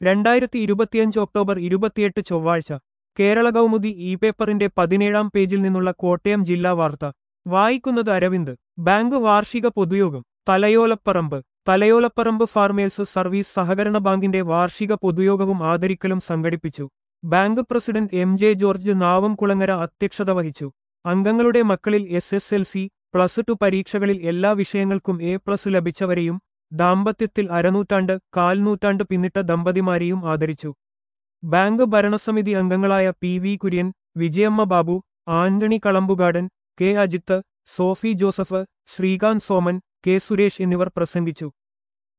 രണ്ടായിരത്തി ഇരുപത്തിയഞ്ച് ഒക്ടോബർ ഇരുപത്തിയെട്ട് ചൊവ്വാഴ്ച കേരള കൗമുദി ഇ പേപ്പറിന്റെ പതിനേഴാം പേജിൽ നിന്നുള്ള കോട്ടയം ജില്ലാ വാർത്ത വായിക്കുന്നത് അരവിന്ദ് ബാങ്ക് വാർഷിക പൊതുയോഗം തലയോലപ്പറമ്പ് തലയോലപ്പറമ്പ് ഫാർമേഴ്സ് സർവീസ് സഹകരണ ബാങ്കിന്റെ വാർഷിക പൊതുയോഗവും ആദരിക്കലും സംഘടിപ്പിച്ചു bank president M J George Navamkulangara അധ്യക്ഷത വഹിച്ചു അംഗങ്ങളുടെ മക്കളിൽ S S L C plus two പരീക്ഷകളിൽ എല്ലാ വിഷയങ്ങൾക്കും എ പ്ലസ് ലഭിച്ചവരെയും ദാമ്പത്യത്തിൽ അരനൂറ്റാണ്ട് കാൽനൂറ്റാണ്ട് പിന്നിട്ട ദമ്പതിമാരെയും ആദരിച്ചു ബാങ്ക് ഭരണസമിതി അംഗങ്ങളായ P V Kurian Vijayamma Babu Antony Kalambukadan K Ajith Sophy Joseph Sreekanth Soman K Suresh എന്നിവർ പ്രസംഗിച്ചു